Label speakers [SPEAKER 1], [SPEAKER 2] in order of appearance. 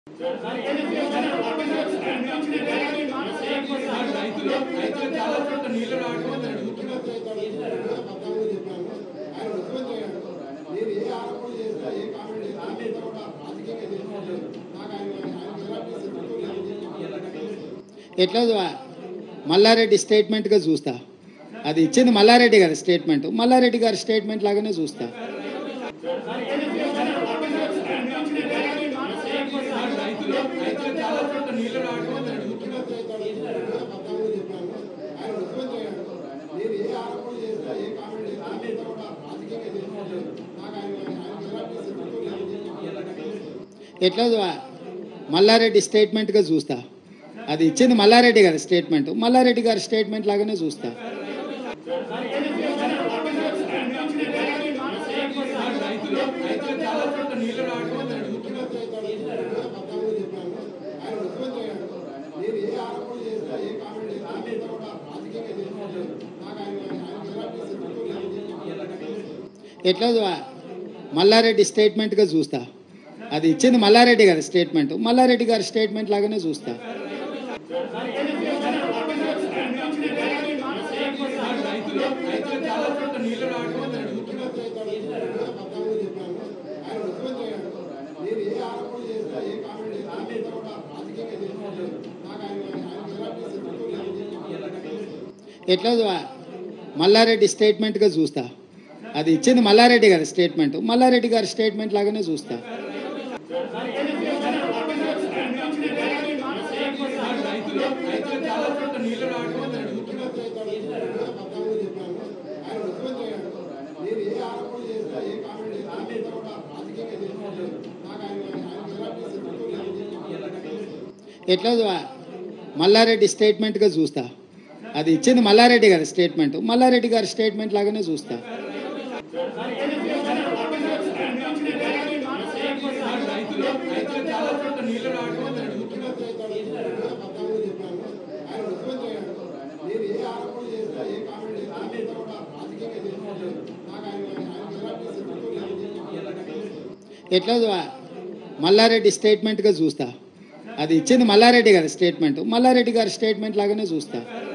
[SPEAKER 1] రైతులు రైతులు చాలా చోట్ల నీళ్లు రావడం అని అడుగుతున్నారు
[SPEAKER 2] ఎట్లా మల్లారెడ్డి స్టేట్మెంట్గా చూస్తా అది ఇచ్చింది మల్లారెడ్డి గారి స్టేట్మెంట్ మల్లారెడ్డి గారి స్టేట్మెంట్ లాగానే చూస్తా
[SPEAKER 1] రైతులు రైతులు చాలా చోట్ల నీళ్లు రావడం అని అడుగుతున్నారు
[SPEAKER 2] ఎట్లా మల్లారెడ్డి స్టేట్మెంట్గా చూస్తా అది ఇచ్చింది మల్లారెడ్డి గారి స్టేట్మెంట్ మల్లారెడ్డి గారి స్టేట్మెంట్ లాగానే చూస్తా
[SPEAKER 1] రైతులు రైతులు చాలా చోట్ల నీళ్లు రావడం అని అడుగుతున్నారు
[SPEAKER 2] ఎట్లా మల్లారెడ్డి స్టేట్మెంట్గా చూస్తా అది ఇచ్చింది మల్లారెడ్డి గారి స్టేట్మెంట్ మల్లారెడ్డి గారి స్టేట్మెంట్ లాగానే చూస్తా
[SPEAKER 1] రైతులు రైతులు చాలా చోట్ల నీళ్లు రావడం అని అడుగుతున్నారు
[SPEAKER 2] ఎట్లా మల్లారెడ్డి స్టేట్మెంట్గా చూస్తా అది ఇచ్చింది మల్లారెడ్డి గారి స్టేట్మెంట్ మల్లారెడ్డి గారి స్టేట్మెంట్ లాగానే చూస్తా
[SPEAKER 1] రైతులు రైతులు చాలా చోట్ల నీళ్లు రావడం అని అడుగుతున్నారు
[SPEAKER 2] ఎట్లా మల్లారెడ్డి స్టేట్మెంట్గా చూస్తా అది ఇచ్చింది మల్లారెడ్డి గారి స్టేట్మెంట్ మల్లారెడ్డి గారి స్టేట్మెంట్ లాగానే చూస్తా
[SPEAKER 1] రైతులు రైతులు చాలా చోట్ల నీళ్లు రావడం అని అడుగుతున్నారు
[SPEAKER 2] ఎట్లా మల్లారెడ్డి స్టేట్మెంట్గా చూస్తా అది ఇచ్చింది మల్లారెడ్డి గారి స్టేట్మెంట్ మల్లారెడ్డి గారి స్టేట్మెంట్ లాగానే చూస్తా